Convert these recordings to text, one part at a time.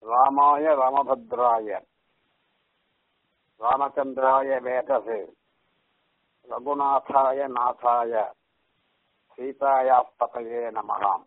ராமாய ராமபத்ராய ராமச்சந்திராய வேதசே ரகுநாதாய நாதாய சீதாயாஸ்பதையே நமகாம்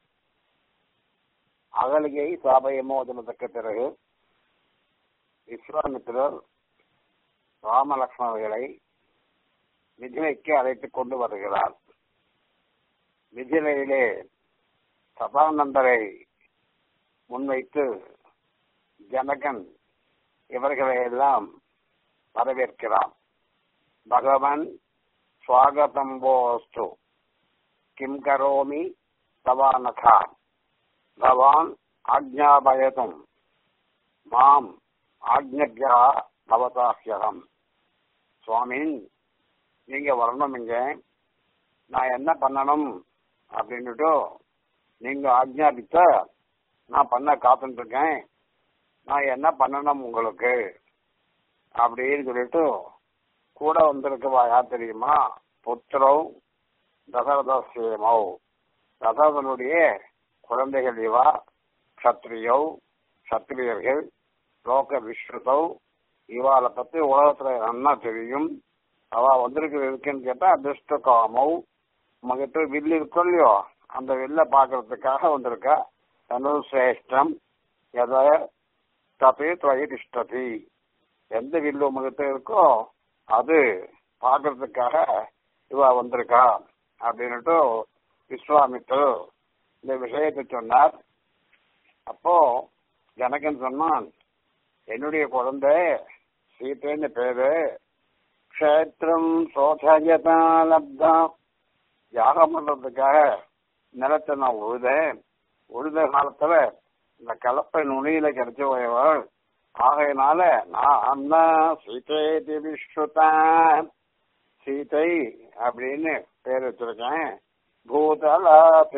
அகலிகை சாபயமோதனத்துக்கு பிறகு விஸ்வாமித்திரர் ராமலக்ஷ்மணர்களை மிதிலைக்கு அழைத்துக் கொண்டு வருகிறார் மிதிலையிலே சதானந்தரை முன்வைத்து ஜனகன் இவர்களை எல்லாம் வரவேற்கிறான் பகவன் சுவாகதம் போஸ்து கிம் கரோமி தவானகா பவான் ஆக்ஞாபயதும் மாம் ஆக்ஞா பவதாஹ்யகம் சுவாமி நீங்க வரணும் இங்க நான் என்ன பண்ணணும் அப்படின்னுட்டு நீங்க ஆக்ஞாபித்த நான் பண்ண காத்துட்டு இருக்கேன் நான் என்ன பண்ணணும் உங்களுக்கு அப்படின்னு சொல்லிட்டு கூட வந்திருக்கவா யார் தெரியுமா புத்திரவ் தசரதசேமௌ தசரதனுடைய குழந்தைகள் இவா சத்திரியோ சத்திரியர்கள் லோக விஸ்ருதௌ இவாளை பத்தி உலகத்துல நல்லா தெரியும் அவ வந்திருக்கிறது இருக்குன்னு கேட்டா அதிர்ஷ்ட காமௌ உங்ககிட்ட வில்லு இருக்கும் இல்லையோ அந்த வில்ல பாக்குறதுக்காக வந்திருக்கா தனு சிரேஷ்டம் எதை தபி துவய திஷ்டதி எந்த வில்லு உங்ககிட்ட இருக்கோ அது பாக்குறதுக்காக இவ வந்திருக்கா அப்படின்னுட்டு விஸ்வாமித்தர் இந்த விஷயத்தை சொன்னார் அப்போ ஜனகன் சொன்னான் என்னுடைய குழந்தை சீத்தைன்னு பேரு க்ஷேத்திரம் சோதயதா லப்தா யாகம் பண்றதுக்காக நிலத்தை நான் உழுதேன் உழுத காலத்துல இந்த கலப்பை நுனியில கிடைச்ச போயவள் ஆகையினால நான் தான் சீதை விஸ்ருதான் சீதை அப்படின்னு பேர் வச்சிருக்கேன் பூதலா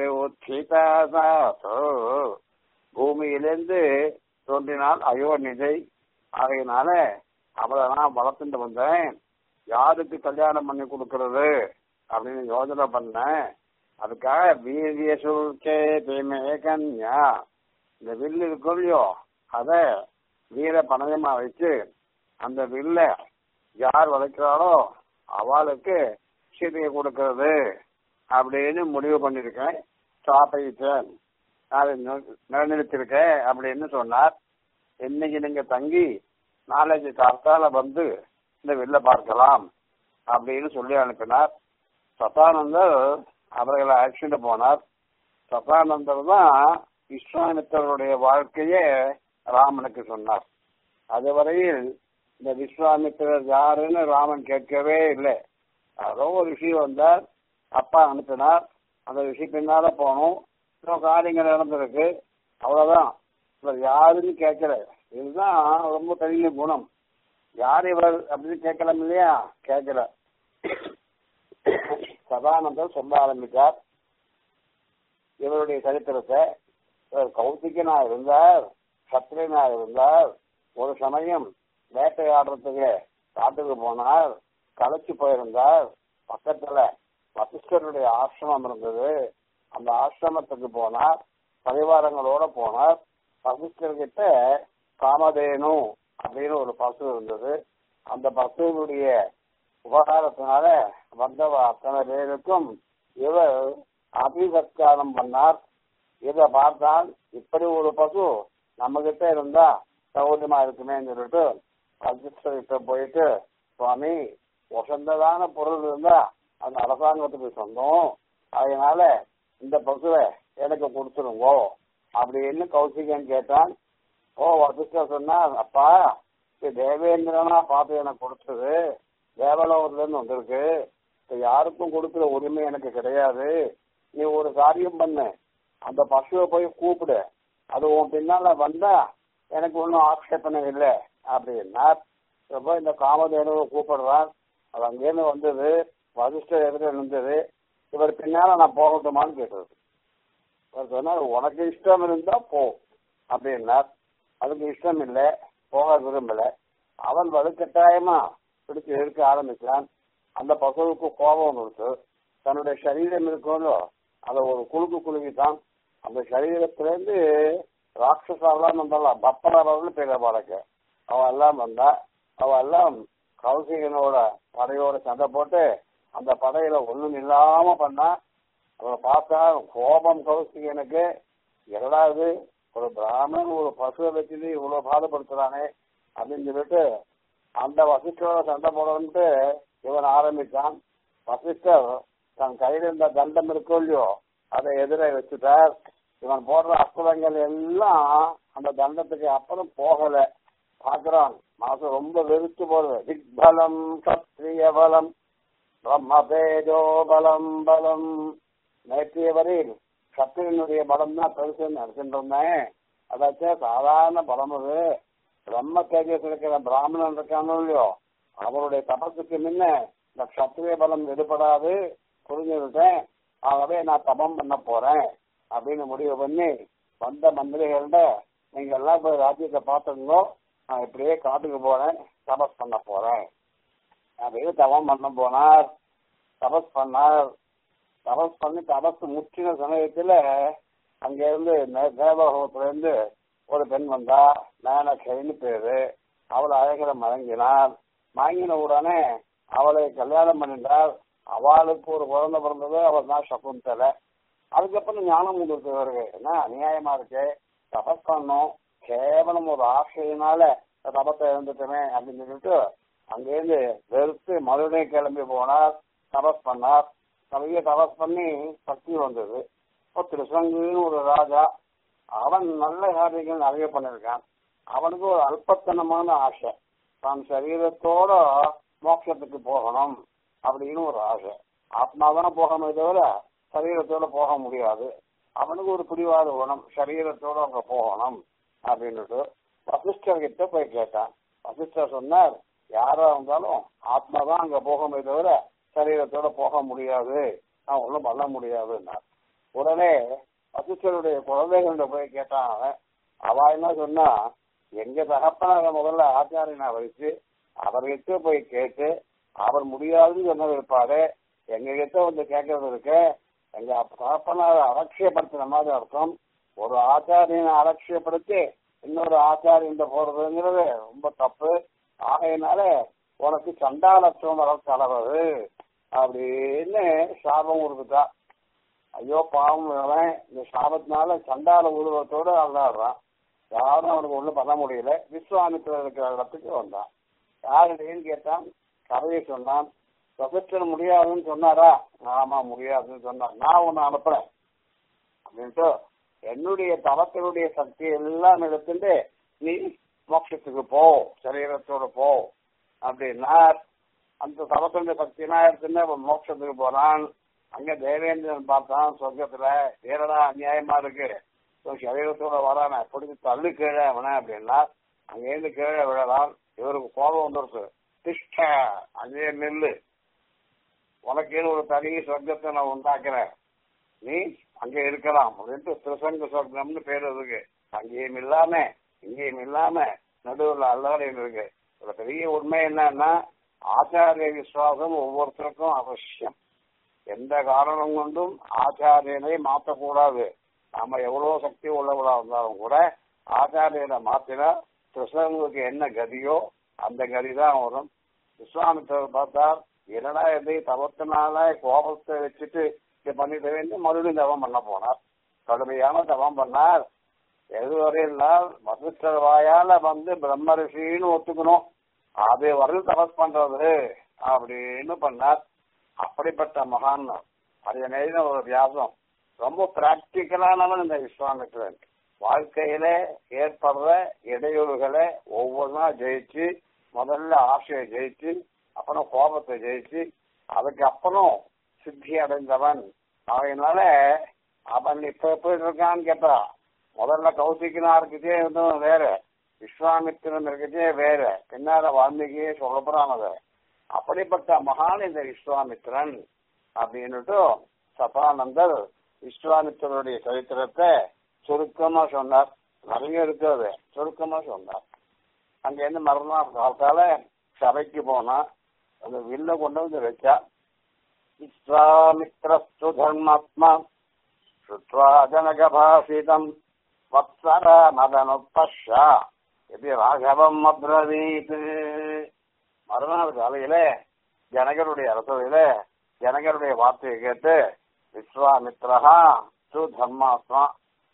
பூமியிலிருந்து தோன்றினால் அயோநிதை ஆகையினால அவளை நான் வளர்த்துட்டு வந்தேன் யாருக்கு கல்யாணம் பண்ணி கொடுக்கறது அப்படின்னு யோசனை பண்ணேன் அதுக்காக வீரிய சுல்கே தீமே கன்யா இந்த வில்லு இருக்கும் இல்லையோ அத வீர பணயமா வச்சு அந்த வில்ல யார் வளைக்கிறாளோ அவளுக்கு சீதையை கொடுக்கறது அப்படின்னு முடிவு பண்ணிருக்கேன் சாப்பிட்டேன் அதை நிலைநிறுத்திருக்கேன் அப்படின்னு சொன்னார் இன்னைக்கு நீங்க தங்கி நாளைக்கு காத்தால வந்து இந்த வில்ல பார்க்கலாம் அப்படின்னு சொல்லி அனுப்பினார் சதானந்தர் அவர்களை அழைச்சிட்டு போனார் சதானந்தர் தான் விஸ்வாமித்தருடைய வாழ்க்கையே ராமனுக்கு சொன்னார் அதுவரையில் இந்த விஸ்வாமித்திரர் யாருன்னு ராமன் கேட்கவே இல்லை அதோ ஒரு விஷயம் வந்தார் அப்பா அனுப்பினார் அந்த விஷயம் பின்னால போனோம் இன்னும் காரியங்கள் நடந்திருக்கு அவ்வளவுதான் இவர் யாருன்னு கேட்கல இதுதான் ரொம்ப பெரிய குணம் யார் இவர் அப்படின்னு கேட்கலாம் இல்லையா கேட்கல சதானந்தர் சொல்ல ஆரம்பித்தார் இவருடைய சரித்திரத்தை இவர் கௌசிகனா இருந்தார் சத்திரியனா இருந்தார் ஒரு சமயம் வேட்டையாடுறதுக்கு காட்டுக்கு போனார் களைச்சு போயிருந்தார் பக்கத்துல வசிஷ்டருடைய ஆசிரமம் இருந்தது அந்த ஆசிரமத்துக்கு போனார் பரிவாரங்களோட போனார் வசிஷ்டர்கிட்ட காமதேனு அப்படின்னு ஒரு பசு இருந்தது அந்த பசுவினுடைய உபகாரத்தினால வந்தவ அத்தனை பேருக்கும் இவர் அபிசத்காரம் பண்ணார் இதை பார்த்தால் இப்படி ஒரு பசு நம்ம கிட்ட இருந்தா சௌகரியமா இருக்குமேன்னு சொல்லிட்டு வசிஷ்டர்கிட்ட போயிட்டு சுவாமி வசந்ததான பொருள் இருந்தா அந்த அரசாங்கத்துக்கு சொந்தம் அதனால இந்த பசுவை எனக்கு கொடுத்துருங்கோ அப்படின்னு கௌசிகன் கேட்டான் ஓ வசிஷ்டர் சொன்னார் அப்பா இது தேவேந்திரனா பார்த்து எனக்கு கொடுத்தது தேவலோகத்துல இருந்து வந்திருக்கு யாருக்கும் கொடுக்குற உரிமை எனக்கு கிடையாது நீ ஒரு காரியம் பண்ணு அந்த பசுவை போய் கூப்பிடு அது உன் பின்னால வந்தா எனக்கு ஒன்றும் ஆட்சேபனை இல்லை அப்படின்னா இப்போ இந்த காமதேனுவை கூப்பிடுறான் அது அங்கேருந்து வந்தது வசிஷ்டர் எதிர இருந்தது இவர் பின்னால நான் போகட்டுமான்னு கேட்டது அவர் சொன்னார் உனக்கு இஷ்டம் இருந்தா போ அப்படின்னார் அதுக்கு இஷ்டம் இல்லை போக விரும்பல அவன் வலுக்கட்டாயமா பிடிச்சு இருக்க ஆரம்பிச்சான் அந்த பசுவுக்கு கோபம் இருக்கு தன்னுடைய சரீரம் இருக்கோ அதை ஒரு குழுக்கு குலுக்கித்தான் அந்த சரீரத்திலேருந்து ராட்சசாலாம் வந்தால பப்பரவர்கள் பேர பாடக்க அவ எல்லாம் வந்தா அவ எல்லாம் கௌசிகனோட படையோட சண்டை போட்டு அந்த படையில ஒண்ணும் இல்லாம பண்ணா அவ பார்த்தா கோபம் கௌசிகனுக்கு என்னடா இது ஒரு பிராமணன் ஒரு பசுவை வச்சுட்டு இவ்வளவு பாடுபடுத்துறானே அப்படின்னு சொல்லிட்டு அந்த வசிஷ்டரோட சண்டை போடணும்ட்டு இவன் ஆரம்பிச்சான் வசிஷ்டர் தன் கையில் இருந்த தண்டம் இருக்கோ இல்லையோ அதை எதிரே வச்சுட்டார் இவன் போடுற அற்புதங்கள் எல்லாம் அந்த தண்டத்துக்கு அப்புறம் போகல பாக்குறான் மனசு ரொம்ப வெறுத்து போகுது திக்பலம் சத்ரிய பலம் பிரம்மதேஜோ பலம் பலம் நேற்றைய வரையில் சத்திரனுடைய பலம் தான் பெருசுன்னு நினைச்சுட்டு இருந்தேன் அதாச்சும் சாதாரண பலம் அது பிரம்ம தேஜஸ் இருக்கிற பிராமணன் இருக்கானோ இல்லையோ அவருடைய தபத்துக்கு முன்ன இந்த சத்திரிய பலம் எடுபடாது புரிஞ்சுக்கிட்டேன் ஆகவே நான் தபம் பண்ண போறேன் அப்படின்னு முடிவு பண்ணி வந்த மந்திரிகள்ட நீங்க எல்லாம் போய் ராஜ்யத்தை பார்த்துங்களோ நான் இப்படியே காட்டுக்கு போறேன் தபஸ் பண்ண போறேன் அப்படின்னு தவம் பண்ண போனார் தபஸ் பண்ணார் தபஸ் பண்ணி தபஸ் முற்றின சமயத்துல அங்க இருந்து தேவலோகத்துல இருந்து ஒரு பெண் வந்தா மேனக்கைன்னு பேரு அவளை அழகிற மயங்கினார் மயங்கின உடனே அவளை கல்யாணம் பண்ணிட்டார் அவளுக்கு ஒரு குழந்தை பிறந்தது அவள் தான் சகுந்தலை அதுக்கப்புறம் ஞானம் உங்களுக்கு வருது என்ன அநியாயமா இருக்கு தபஸ் பண்ணோம் கேவலம் ஒரு ஆசையினால தபத்தை இருந்துட்டோமே அப்படின்னு சொல்லிட்டு அங்கேருந்து வெறுத்து மறுபடியும் கிளம்பி போனார் தபஸ் பண்ணார் நிறைய தபஸ் பண்ணி சக்தி வந்தது இப்போ திருசங்குன்னு ஒரு ராஜா அவன் நல்ல காரியங்கள் நிறைய பண்ணிருக்கான் அவனுக்கு ஒரு அல்பத்தனமான ஆசை தான் சரீரத்தோட மோட்சத்துக்கு போகணும் அப்படின்னு ஒரு ஆசை ஆத்மாதான் போகணுமே தவிர சரீரத்தோட போக முடியாது அவனுக்கு ஒரு பிடிவாத குணம் சரீரத்தோட அங்க போகணும் அப்படின்னுட்டு வசிஷ்டர் கிட்ட போய் கேட்டான் வசிஷ்டர் சொன்னார் யாரா இருந்தாலும் ஆத்மா தான் அங்க போகமே தவிர சரீரத்தோட போக முடியாது நான் ஒன்றும் பண்ண முடியாதுன்னார் உடனே வசிஷ்டருடைய குழந்தைகள்கிட்ட போய் கேட்டான் அவன் அவ என்ன சொன்னா எங்க தகப்பனார முதல்ல ஆச்சாரியனா வச்சு அவர்கிட்ட போய் கேட்டு அவர் முடியாதுன்னு சொன்னது இருப்பாரு எங்க கிட்ட வந்து கேட்கறது இருக்கு எங்க தகப்பனார அலட்சியப்படுத்தின மாதிரி அர்த்தம் ஒரு ஆச்சாரியனை அலட்சியப்படுத்தி இன்னொரு ஆச்சாரியன் போறதுங்கிறது ரொம்ப தப்பு ஆகையினால உனக்கு சண்டாலத்துவம் வர தலைவது அப்படின்னு சாபம் கொடுத்துட்டா ஐயோ பாவம் அவன் இந்த சாபத்தினால சண்டால உருவத்தோட அல்லாடுறான் யாரும் அவனுக்கு ஒண்ணும் பண்ண முடியல விஸ்வாமித்திரர் இருக்கிற இடத்துக்கு வந்தான் யாருடையும் கேட்டான் கதையை சொன்னான் வசிஷ்டர் முடியாதுன்னு சொன்னாரா ஆமா முடியாதுன்னு சொன்னார் நான் உன்னை அனுப்புறேன் அப்படின்ட்டு என்னுடைய தவத்தினுடைய சக்தி எல்லாம் எடுத்துட்டு நீ மோட்சத்துக்கு போ சரீரத்தோட போ அப்படின்னா அந்த தவத்தினுடைய சக்தியெல்லாம் எடுத்துட்டு அவன் மோட்சத்துக்கு போறான் அங்க தேவேந்திரன் பார்த்தான் சொர்க்கத்துல ஏறடா அநியாயமா இருக்கு சரீரத்தோட வரான பிடிச்சி தள்ளு கீழே அவன அப்படின்னா அங்கேருந்து கீழே விழலாம் இவருக்கு கோபம் வந்துருச்சு திஷ்ட அங்கே நெல்லு உனக்கேன்னு ஒரு தனி சொர்க்கத்தை நான் உண்டாக்குறேன் நீ அங்க இருக்கலாம் அப்படின்ட்டு திருசங்க சொர்க்கம்னு பேர் இருக்கு அங்கேயும் இல்லாம இங்கேயும் இல்லாம நடுவில் அல்லாடையும் இருக்கு ஒரு பெரிய உண்மை என்னன்னா ஆச்சாரிய விசுவாசம் ஒவ்வொருத்தருக்கும் அவசியம் எந்த காரணம் கொண்டும் ஆச்சாரியனை மாற்றக்கூடாது நாம எவ்வளவு சக்தி உள்ளவளா இருந்தாலும் கூட ஆச்சாரியனை மாத்தினா கிருஷ்ணனுக்கு என்ன கதியோ அந்த கதி தான் வரும் விஸ்வாமித்திரர் பார்த்தா என்னடா எதை தவத்தினால கோபத்தை வச்சுட்டு இது பண்ணிட்டு வேண்டி மறுபடியும் தவம் பண்ண போனார் கடுமையான தவம் பண்ணார் எதுவரையினால் வசிஷ்டர் வாயால வந்து பிரம்ம ரிஷின்னு ஒத்துக்கணும் அது வரையில் தபஸ் பண்றது அப்படின்னு பண்ணார் அப்படிப்பட்ட மகான் அது நேரம் ஒரு வியாசம் ரொம்ப பிராக்டிக்கலானவன் இந்த விஸ்வாமித்திரன் வாழ்க்கையில ஏற்படுற இடையூறுகளை ஒவ்வொன்றா ஜெயிச்சு முதல்ல ஆசையை ஜெயிச்சு அப்புறம் கோபத்தை ஜெயிச்சு அதுக்கப்புறம் சித்தி அடைந்தவன் அதனால அவன் இப்ப எப்படி இருக்கான்னு கேட்டா முதல்ல கௌசிக்கனா இருக்கச்சே இருந்தவன் வேற விஸ்வாமித்திரன் இருக்கச்சே வேற பின்னால வால்மீகியே சொல்லப்படுறான் அதை அப்படிப்பட்ட மகான் இந்த விஸ்வாமித்திரன் அப்படின்னுட்டு சதானந்தர் விஸ்வாமித்திரனுடைய சரித்திரத்தை சுருக்கமா சொன்னார் நிறைய இருக்கிறது சுருக்கமா சொன்னார் அங்க இருந்து மறுநாள் காலத்தால சபைக்கு போனா அந்த வில்ல கொண்டு வந்து வச்சா விஸ்வாமித்ரஸ்து தர்மாத்மா சுத்வா ஜனகபாசிதம் வத்சர மதனுப்பஷா இது ராகவம் அப்ரவீத் மறுநாள் காலையில ஜனகருடைய அரசவையில ஜனகருடைய வார்த்தையை கேட்டு விஸ்வாமித்ரஹா து தர்மாத்மா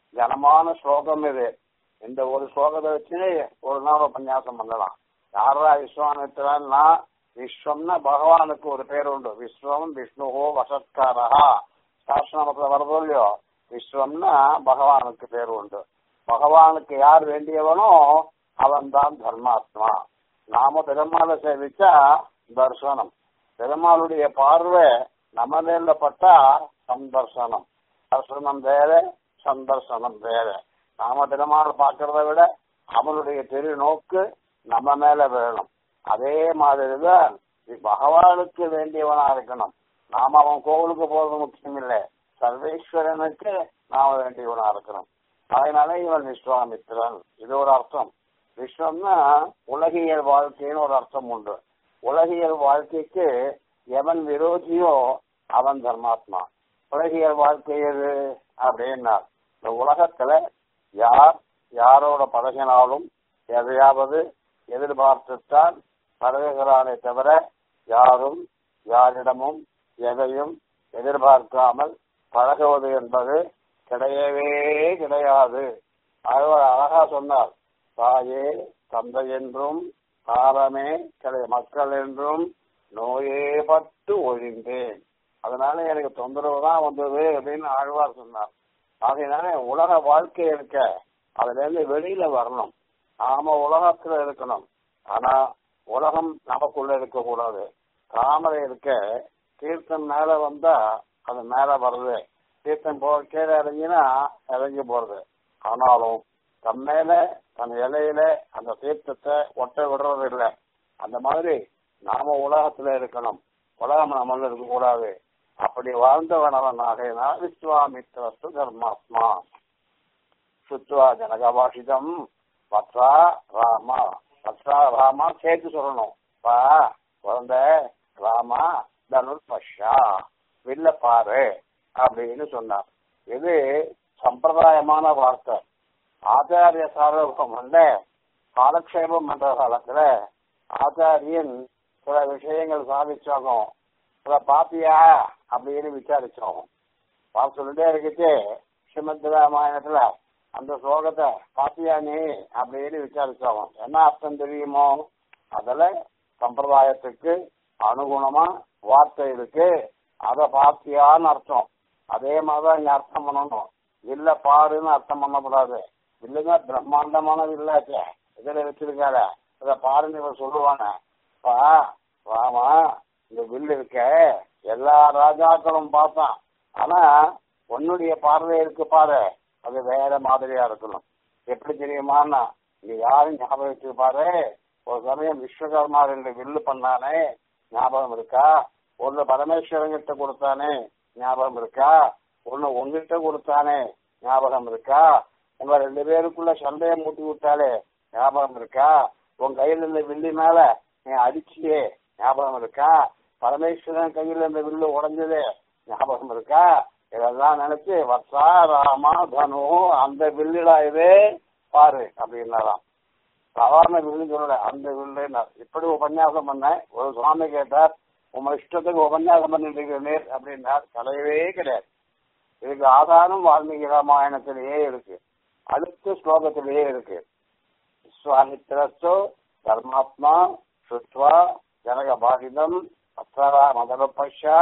கனமான ஸ்லோகம் இது இந்த ஒரு ஸ்லோகத்தை வச்சு ஒரு நாள் உபன்யாசம் பண்ணலாம் யாரா விஸ்வாமித்ரன்னா விஸ்வம்னா பகவானுக்கு ஒரு பேர் உண்டு விஸ்வம் விஷ்ணுவோ வசத்காரா சாஸ்திரமத்துல வரதோ இல்லையோ விஸ்வம்னா பகவானுக்கு பேர் உண்டு பகவானுக்கு யார் வேண்டியவனோ அவன் தான் தர்மாத்மா நாம பெருமாளை சேவிச்சா தர்சனம் பெருமாளுடைய பார்வை நம்ம மேல பட்டா சந்தர்சனம் தர்சனம் வேற சந்தர்சனம் வேற நாம பெருமாள் பார்க்கறத விட அவனுடைய திரு நோக்கு நம்ம மேல வேணும் அதே மாதிரிதான் பகவானுக்கு வேண்டியவனா இருக்கணும் நாம அவன் கோவிலுக்கு போறது முக்கியம் இல்லை சர்வேஸ்வரனுக்கு நாம வேண்டியவனா இருக்கணும் அதனால இவன் விஸ்வாமித்திரன் இது ஒரு அர்த்தம் விஸ்வம்னா உலகியல் வாழ்க்கைன்னு ஒரு அர்த்தம் உண்டு உலகியல் வாழ்க்கைக்கு எவன் விரோதியோ அவன் தர்மாத்மா உலகியல் வாழ்க்கை எது அப்படின்னா இந்த உலகத்துல யார் யாரோட பழகினாலும் எதையாவது எதிர்பார்த்துத்தான் பழகுகிறானே தவிர யாரும் யாரிடமும் எதையும் எதிர்பார்க்காமல் பழகுவது என்பது கிடையவே கிடையாது அவர் அழகா சொன்னார் தாயே தந்தை என்றும் காரமே கிடை மக்கள் என்றும் நோயே பட்டு ஒழிந்தேன் அதனால எனக்கு தொந்தரவு தான் வந்தது அப்படின்னு ஆழ்வார் சொன்னார் ஆகையினால உலக வாழ்க்கை இருக்க அதுல இருந்து வெளியில வரணும் நாம உலகத்துல இருக்கணும் ஆனா உலகம் நமக்குள்ள இருக்க கூடாது தாமரை இருக்க தீர்த்தம் மேல வந்தா அது மேல வருது தீர்த்தம் போ கீழே இறங்கினா இறங்கி போறது ஆனாலும் தன் மேல தன் இலையில அந்த தீர்த்தத்தை ஒட்ட விடுறது இல்லை அந்த மாதிரி நாம உலகத்துல இருக்கணும் உலகம் நம்மள இருக்க கூடாது அப்படி வாழ்ந்தவனவன் ஆகையினா விஸ்வாமித்ரஸ்து தர்மாத்மா சுத்வா ஜனகபாஷிதம் பத்ரா ராமா பத்ரா ராமா சேர்த்து சொல்லணும் பா குழந்தை ராமா தனுர் பஷா வில்ல பாரு அப்படின்னு சொன்னார் இது சம்பிரதாயமான வார்த்தை ஆச்சாரிய சார்பம் காலக்ஷேபம் பண்ற காலத்துல ஆச்சாரியன் சில விஷயங்கள் சாதிச்சாகும் சில பாத்தியா அப்படின்னு விசாரிச்சோம் பார்த்து சொல்லிட்டே இருக்குச்சு ஸ்ரீமத் ராமாயணத்துல அந்த ஸ்லோகத்தை பாத்தியா நீ அப்படின்னு விசாரிச்சோம் என்ன அர்த்தம் தெரியுமோ அதுல சம்பிரதாயத்துக்கு அனுகுணமா வார்த்தை இருக்கு அத பாத்தியான்னு அர்த்தம் அதே மாதிரிதான் இங்க அர்த்தம் பண்ணணும் இல்ல பாருன்னு அர்த்தம் பண்ணக்கூடாது இல்லைங்க பிரம்மாண்டமான வில்லாச்சே இதுல வச்சிருக்காரு இத பாருன்னு இவர் சொல்லுவாங்க பா ராமா இந்த வில் இருக்க எல்லா ராஜாக்களும் பார்த்தான் ஆனா உன்னுடைய பார்வை இருக்கு பாரு அது வேற மாதிரியா இருக்கணும் எப்படி தெரியுமான்னா நீ யாரும் ஞாபகம் வச்சு பாரு ஒரு சமயம் விஸ்வகர்மா ரெண்டு வில்லு பண்ணானே ஞாபகம் இருக்கா ஒண்ணு பரமேஸ்வரன் கிட்ட கொடுத்தானே ஞாபகம் இருக்கா ஒண்ணு உங்ககிட்ட கொடுத்தானே ஞாபகம் இருக்கா உங்க ரெண்டு பேருக்குள்ள சண்டையை மூட்டி விட்டாலே ஞாபகம் இருக்கா உன் கையில இருந்த வில்லி மேல நீ அடிச்சியே ஞாபகம் இருக்கா பரமேஸ்வரன் கையில இந்த வில்லு உடைஞ்சது ஞாபகம் இருக்கா இதெல்லாம் நினைச்சு வர்ஷா ராமா தனு அந்த வில்லுடா இது பாரு அப்படின்னாராம் சாதாரண வில்லு சொல்லல அந்த வில்லு இப்படி உபன்யாசம் பண்ணேன் ஒரு சுவாமி கேட்டார் உங்க இஷ்டத்துக்கு உபன்யாசம் பண்ணிட்டு இருக்கிறேன் அப்படின்னார் கிடையவே கிடையாது இதுக்கு ஆதாரம் வால்மீகி ராமாயணத்திலேயே இருக்கு அடுத்த ஸ்லோகத்திலேயே இருக்கு விஸ்வாமித்திரஸ்து தர்மாத்மா சுத்வா ஜனக பாகிதம் அப்சரா மதரபஷா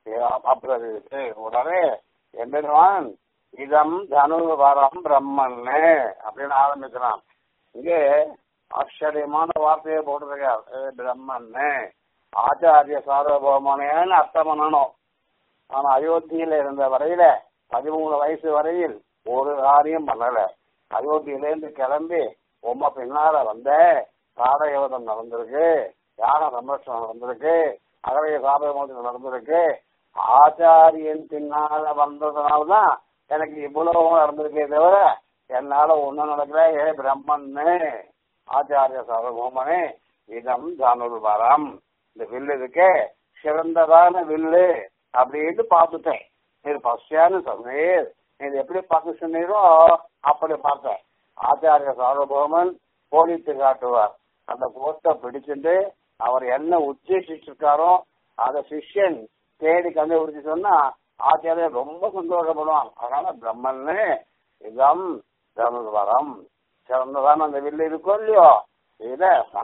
அப்ரவித்து உடனே எம்பெருமான் இதம் தனுவரம் பிரம்மன்னு அப்படின்னு ஆரம்பிக்கிறான் இங்கே ஆச்சரியமான வார்த்தையை போட்டிருக்கார் பிரம்மன்னு ஆச்சாரிய சார்வபௌமனேன்னு அர்த்தம் பண்ணணும் ஆனா அயோத்தியில இருந்த வரையில பதிமூணு வயசு வரையில் ஒரு காரியம் பண்ணல அயோத்தியிலேருந்து கிளம்பி உம்ம பின்னால வந்த சாதகவதம் நடந்திருக்கு யாக சம்ரட்சணம் நடந்திருக்கு அகலைய சாதகமோதம் நடந்திருக்கு ஆச்சாரியன் பின்னால வந்ததுனாலதான் எனக்கு இவ்வளவு நடந்திருக்கே தவிர என்னால ஒண்ணும் நடக்கல ஏ பிரம்மன்னு ஆச்சாரிய சர்வபௌமனே இதம் தனுர் வரம் இந்த வில்லு இருக்கே சிறந்ததான வில்லு அப்படின்னு பார்த்துட்டேன் இது பஸ்யான்னு சொன்னேன் இது எப்படி பார்க்க சொன்னீரோ அப்படி பார்த்தேன் ஆச்சாரிய சார்வபௌமன் கோடித்து காட்டுவார் அந்த கோட்டை பிடிச்சிட்டு அவர் என்ன உச்சேசிச்சிருக்காரோ அதை சிஷ்யன் தேடி கண்டுபிடிச்சு சொன்னா ஆச்சாரியர் ரொம்ப சந்தோஷப்படுவான் அதனால பிரம்மன்னு இதம் தனுர்வரம் சிறந்ததான அந்த வில்லு இருக்கும் இல்லையோ இத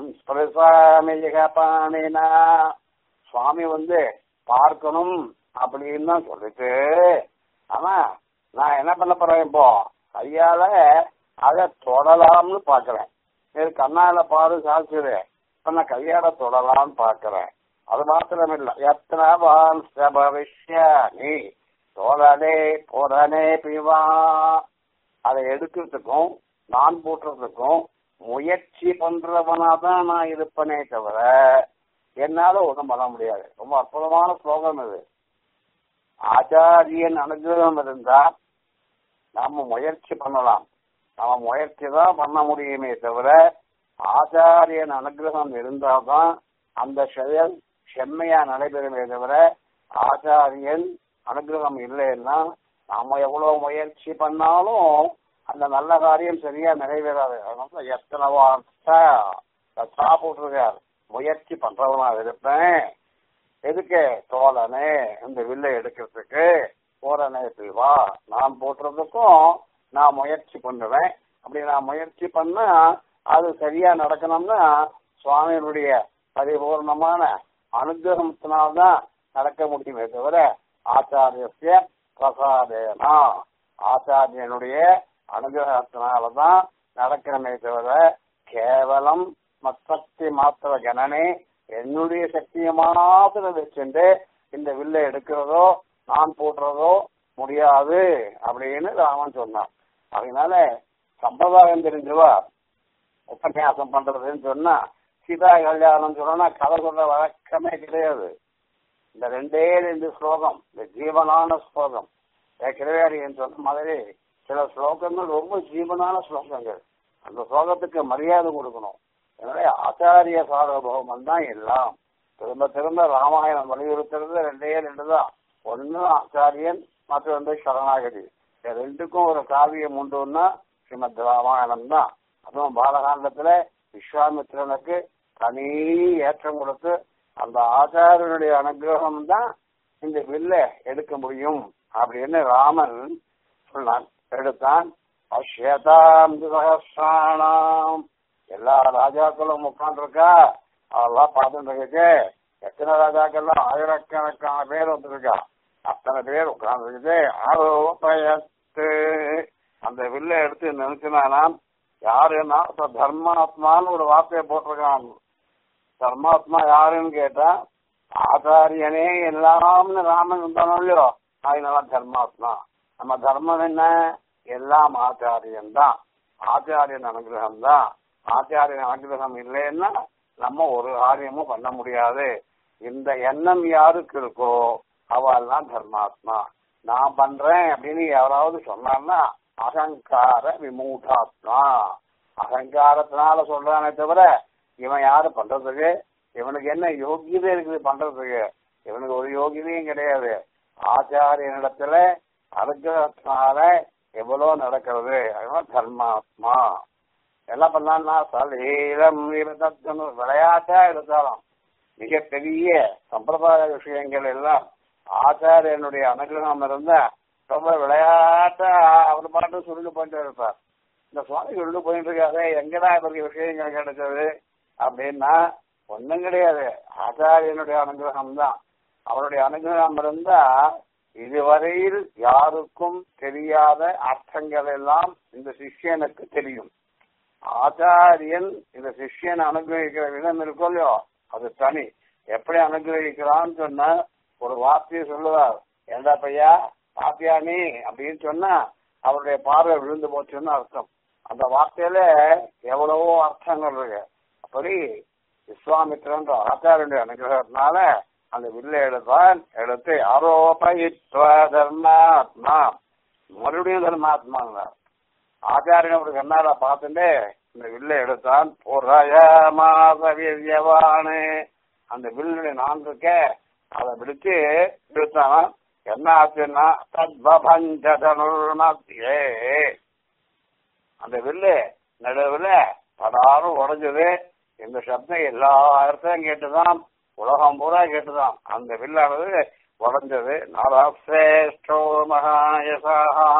சம்ஸ்பிரசாமினா சுவாமி வந்து பார்க்கணும் அப்படின்னு தான் சொல்லிட்டு ஆனா நான் என்ன பண்ண போறேன் இப்போ கையால அதை தொடலாம்னு பாக்குறேன் இது கண்ணால பாரு சாட்சிடு இப்ப நான் கையால தொடலாம்னு பாக்குறேன் அது மாத்திரம் இல்ல எத்தனவான் பவிஷ்யானி தோழனே புறனே பிவா அதை எடுக்கிறதுக்கும் நான் போட்டுறதுக்கும் முயற்சி பண்றவனா தான் நான் இருப்பனே தவிர என்னால ஒன்றும் பண்ண முடியாது ரொம்ப அற்புதமான ஸ்லோகம் இது ஆச்சாரியன் அனுகிரகம் இருந்தா நாம முயற்சி பண்ணலாம் நம்ம முயற்சி தான் பண்ண முடியுமே தவிர ஆச்சாரியன் அனுகிரகம் இருந்தால்தான் அந்த செயல் செம்மையா நடைபெறுமே தவிர ஆச்சாரியன் அனுகிரகம் இல்லைன்னா நாம எவ்வளவு முயற்சி பண்ணாலும் அந்த நல்ல காரியம் சரியா நிறைவேறாது அதனால எத்தனை வார்த்தை சாப்பிட்டுருக்கார் முயற்சி பண்றவனா இருப்பேன் எதுக்கு தோழனே இந்த வில்லை எடுக்கிறதுக்கு தோழனே வா நான் போட்டுறதுக்கும் நான் முயற்சி பண்ணுவேன் அப்படி நான் முயற்சி பண்ணா அது சரியா நடக்கணும்னா சுவாமியினுடைய பரிபூர்ணமான அனுகிரகத்தினால்தான் நடக்க முடியுமே தவிர ஆச்சாரிய பிரசாதேனா ஆச்சாரியனுடைய அனுகிரகத்தினாலதான் நடக்கணுமே தவிர கேவலம் மத்தத்தி மாத்திர ஜனனே என்னுடைய சக்தியை மாத்திரம் வச்சுட்டு இந்த வில்லை எடுக்கிறதோ நான் போடுறதோ முடியாது அப்படின்னு ராமன் சொன்னான் அதனால சம்பிரதாயம் தெரிஞ்சவா உபன்யாசம் பண்றதுன்னு சொன்னா சீதா கல்யாணம் சொன்னா கதை சொல்ற வழக்கமே கிடையாது இந்த ரெண்டே ரெண்டு ஸ்லோகம் இந்த ஜீவனான ஸ்லோகம் கிரவேரியன் சொன்ன மாதிரி சில ஸ்லோகங்கள் ரொம்ப ஜீவனான ஸ்லோகங்கள் அந்த ஸ்லோகத்துக்கு மரியாதை கொடுக்கணும் எனவே ஆச்சாரிய சார்வபௌமன் தான் எல்லாம் திரும்ப திரும்ப ராமாயணம் வலியுறுத்துறது ரெண்டே ரெண்டு தான் ஒன்னு ஆச்சாரியன் மற்றொன்று சரணாகதி இந்த ரெண்டுக்கும் ஒரு காவியம் உண்டுன்னா ஸ்ரீமத் ராமாயணம் தான் அதுவும் பாலகாண்டத்துல விஸ்வாமித்திரனுக்கு தனி ஏற்றம் கொடுத்து அந்த ஆச்சாரியனுடைய அனுகிரகம் தான் இந்த வில்ல எடுக்க முடியும் அப்படின்னு ராமன் சொன்னான் எடுத்தான் அஷ்யதாம் சகசிராணாம் எல்லா ராஜாக்களும் உட்காந்துருக்கா அதெல்லாம் பார்த்துட்டு இருக்கு எத்தனை ராஜாக்கள்லாம் ஆயிரக்கணக்கான பேர் வந்திருக்கா அத்தனை பேர் உட்கார்ந்துருக்கு ஆரோபயத்து அந்த வில்லை எடுத்து நினைச்சுனானாம் யாருன்னா தர்மாத்மான்னு ஒரு வார்த்தையை போட்டிருக்கான் தர்மாத்மா யாருன்னு கேட்டா ஆச்சாரியனே எல்லாம்னு ராமன் இருந்தாலும் இல்லையோ அதனால தர்மாத்மா நம்ம தர்மம் என்ன எல்லாம் ஆச்சாரியன் தான் ஆச்சாரியன் அனுகிரகம் தான் ஆச்சாரியன் அனுகிரகம் இல்லைன்னா நம்ம ஒரு காரியமும் பண்ண முடியாது இந்த எண்ணம் யாருக்கு இருக்கோ அவெல்லாம் தர்மாத்மா நான் பண்றேன் அப்படின்னு யாராவது சொன்னான்னா அகங்கார விமூடாத்மா அகங்காரத்தினால சொல்றானே தவிர இவன் யாரு பண்றதுக்கு இவனுக்கு என்ன யோகியதை இருக்குது பண்றதுக்கு இவனுக்கு ஒரு யோகியதையும் கிடையாது ஆச்சாரியனிடத்துல அனுகிரகத்தினால எவ்வளவு நடக்கிறது அதனால தர்மாத்மா என்ன பண்ணான்னா சலீலம் இருந்தன்னு விளையாட்டா இருந்தாலும் மிகப்பெரிய சம்பிரதாய விஷயங்கள் எல்லாம் ஆச்சாரியனுடைய அனுகிரகம் இருந்தா ரொம்ப விளையாட்டா அவர் பாட்டு சொல்லி போயிட்டு இருப்பார் இந்த சுவாமி சொல்லி போயிட்டு இருக்காரு எங்கடா இவருக்கு விஷயங்கள் கிடைச்சது அப்படின்னா ஒண்ணும் கிடையாது ஆச்சாரியனுடைய அனுகிரகம் தான் அவருடைய அனுகிரகம் இருந்தா இதுவரையில் யாருக்கும் தெரியாத அர்த்தங்கள் எல்லாம் இந்த சிஷ்யனுக்கு தெரியும் ஆச்சாரியன் இந்த சிஷ்யனை அனுகிரகிக்கிற விதம் இருக்கோ இல்லையோ அது தனி எப்படி அனுகிரகிக்கிறான்னு சொன்னா ஒரு வார்த்தையை சொல்லுவார் ஏண்டா பையா பாத்தியா நீ அப்படின்னு சொன்னா அவருடைய பார்வை விழுந்து போச்சுன்னு அர்த்தம் அந்த வார்த்தையில எவ்வளவோ அர்த்தங்கள் இருக்கு அப்படி விஸ்வாமித்திரன் ஆச்சாரியனுடைய அனுகிரகத்தினால அந்த வில்லை எடுத்தான் எடுத்து ஆரோபயித்வ தர்மாத்மா மறுபடியும் தர்மாத்மா ஆச்சாரியன் ஒரு கண்ணால பார்த்துட்டு இந்த வில்லை எடுத்தான் மாசவியவானு அந்த வில்லுடைய நான் இருக்க அதை பிடிச்சு எடுத்தான் என்ன ஆச்சுன்னா தத்வபஞ்சதனுர்மத்தியே அந்த வில்லு நடுவுல படாரும் உடைஞ்சது இந்த சப்தம் எல்லா இடத்தையும் கேட்டுதான் உலகம் பூரா கேட்டுதான் அந்த வில்லானது உடைஞ்சது நாராசேஷ்டோ மகாயசா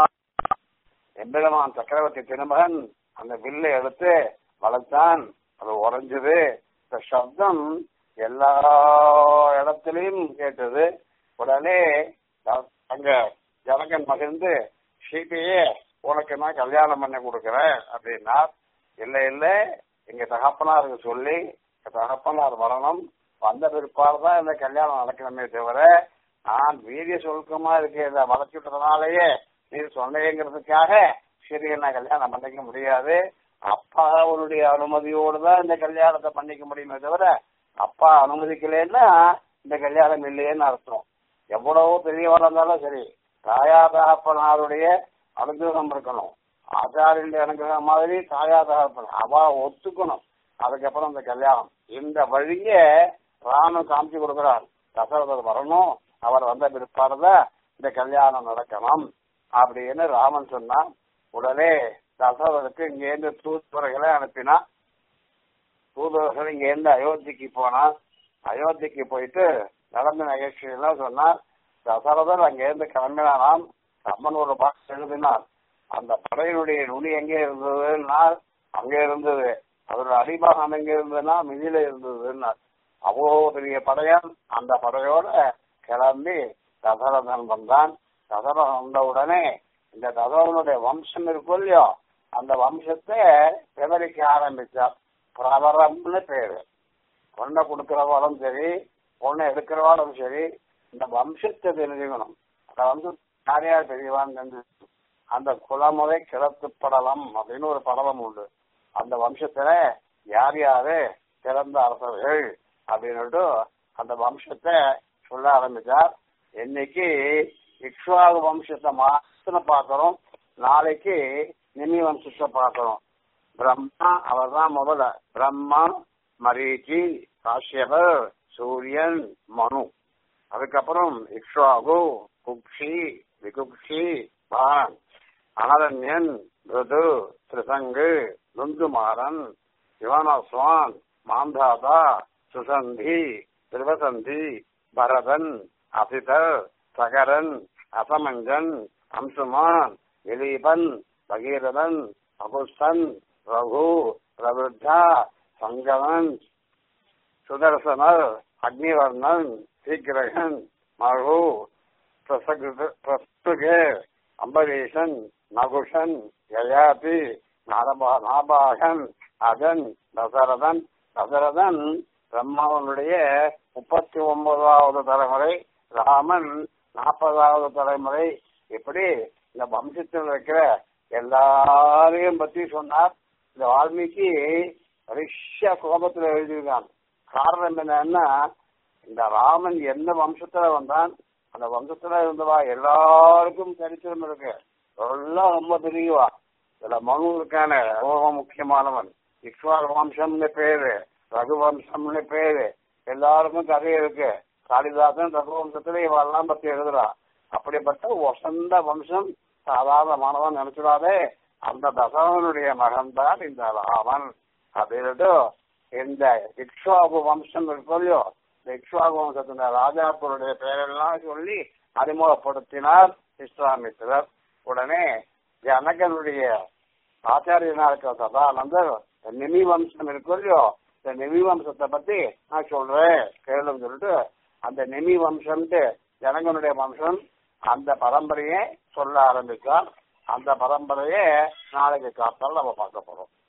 எம்பெருமான் சக்கரவர்த்தி திருமகன் அந்த வில்லை எடுத்து வளர்த்தான் அது உடைஞ்சது இந்த சப்தம் எல்லா இடத்திலையும் கேட்டது உடனே அங்க ஜனகன் மகிழ்ந்து சீதையே உனக்கு நான் கல்யாணம் பண்ணி கொடுக்கறேன் அப்படின்னா இல்ல இல்ல எங்க தகப்பனாருக்கு சொல்லி தகப்பனார் வரணும் வந்த பிற்பாடு தான் இந்த கல்யாணம் நடக்கணுமே தவிர நான் வீரிய சுருக்கமா இருக்கேன் இதை வளர்ச்சுட்டதுனாலயே நீ சொன்னேங்கிறதுக்காக சரி நான் கல்யாணம் பண்ணிக்க முடியாது அப்பா அவருடைய அனுமதியோடு தான் இந்த கல்யாணத்தை பண்ணிக்க முடியுமே தவிர அப்பா அனுமதிக்கலன்னா இந்த கல்யாணம் இல்லையேன்னு அர்த்தம் எவ்வளவோ பெரியவரா இருந்தாலும் சரி தாயா தகப்பனாருடைய அனுகிரகம் இருக்கணும் ஆச்சாரிய அனுகிரகம் மாதிரி தாயா தகப்பன் அவ ஒத்துக்கணும் அதுக்கப்புறம் இந்த கல்யாணம் இந்த வழிய ராமன் காமிச்சு கொடுக்கிறார் தசரதர் வரணும் அவர் வந்த பிற்பாடுதான் இந்த கல்யாணம் நடக்கணும் அப்படின்னு ராமன் சொன்னான் உடனே தசரதருக்கு இங்கேருந்து தூதுவர்களை அனுப்பினா தூதுவர்கள் இங்கேருந்து அயோத்திக்கு போனா அயோத்திக்கு போயிட்டு நடந்த நிகழ்ச்சியெல்லாம் சொன்னார் தசரதர் அங்கேருந்து கிளம்பினாராம் அம்மன் ஒரு பாட்டு எழுதினார் அந்த படையினுடைய நுனி எங்கே இருந்ததுன்னா அங்கே இருந்தது அதோட அடிபாகம் எங்க இருந்ததுன்னா மிதில இருந்ததுன்னா அவ்வளோ பெரிய படையன் அந்த படையோட கிளம்பி தசரதன் வந்தான் தசரதன் வந்த உடனே இந்த தசரனுடைய வம்சம் இருக்கும் இல்லையோ அந்த வம்சத்தை விவரிக்க ஆரம்பிச்சார் பிரபரம்னு பேரு பொண்ணை கொடுக்கிறவாலும் சரி பொண்ணை எடுக்கிறவாலும் சரி இந்த வம்சத்தை தெரிஞ்சுக்கணும் அந்த வம்சம் யார் யார் பெரியவான்னு தெரிஞ்சு அந்த குலமுறை கிளத்துப்படலம் அப்படின்னு ஒரு படலம் உண்டு அந்த வம்சத்துல யார் யாரு பிறந்த அரசர்கள் அப்படின்னுட்டு அந்த வம்சத்தை சொல்ல ஆரம்பிச்சார் இன்னைக்கு இக்ஷ்வாகு வம்சத்தை மாத்திரம் பார்க்கிறோம் நாளைக்கு நிமி வம்சத்தை பார்க்கிறோம் பிரம்மா அவர் தான் முதல்ல பிரம்மா மரீச்சி காஷ்யபர் சூரியன் மனு அதுக்கப்புறம் இக்ஷ்வாகு குக்ஷி விகுக்ஷி பான் அனரண்யன் ருது திரிசங்கு நுந்துமாறன் யுவனஸ்வான் மாந்தாதா சுசந்தி திருவசந்தி பரதன் அசிதர் சகரன் அசமஞ்சன் அம்சுமான் திலீபன் பகீரதன் அகுஸ்தன் ரகு பிரபுத்தா சங்கவன் சுதர்சனர் அக்னிவர்ணன் சீக்கிரகன் மகு பிரஸ்துகே அம்பரீஷன் நகுஷன் யயாதி நாபாகன் அதன் தசரதன் தசரதன் பிரம்மாவனுடைய முப்பத்தி ஒன்பதாவது தலைமுறை ராமன் நாற்பதாவது தலைமுறை இப்படி இந்த வம்சத்தில் இருக்கிற எல்லாரையும் பத்தி சொன்னார் இந்த வால்மீகி ரிஷ்ய கோபத்துல எழுதியிருக்கான் காரணம் என்னன்னா இந்த ராமன் எந்த வம்சத்துல வந்தான் அந்த வம்சத்துல இருந்தவா எல்லாருக்கும் சரித்திரம் இருக்கு எல்லாம் ரொம்ப பெரியவா இதுல மனு இருக்கான ரொம்ப முக்கியமானவன் இக்ஷ்வார் வம்சம்னு பேரு ரகுவம்சம்னு பேரு எல்லாருக்கும் கதை இருக்கு காளிதாசன் ரகுவம்சத்துல இவெல்லாம் பத்தி எழுதுறா அப்படிப்பட்ட வசந்த வம்சம் சாதாரணமானவன் நினைச்சிடாதே அந்த தசவனுடைய மகன் தான் இந்த ராமன் அப்படின்ட்டு இந்த இக்ஷ்வாகு வம்சம் இருக்கோ இந்த இக்ஷ்வாகு வம்சத்தின ராஜாக்களுடைய பெயரெல்லாம் சொல்லி அறிமுகப்படுத்தினார் விஸ்வாமித்திரர் உடனே ஜனகனுடைய ஆச்சாரியனா இருக்கிற சதானந்தர் நிமி வம்சம் இருக்கும் இல்லையோ இந்த நிமி வம்சத்தை பத்தி நான் சொல்றேன் கேளுன்னு சொல்லிட்டு அந்த நிமி வம்சம்ட்டு ஜனகனுடைய வம்சம் அந்த பரம்பரையை சொல்ல ஆரம்பிச்சார் அந்த பரம்பரையை நாளைக்கு காத்தால் நம்ம பார்க்க போறோம்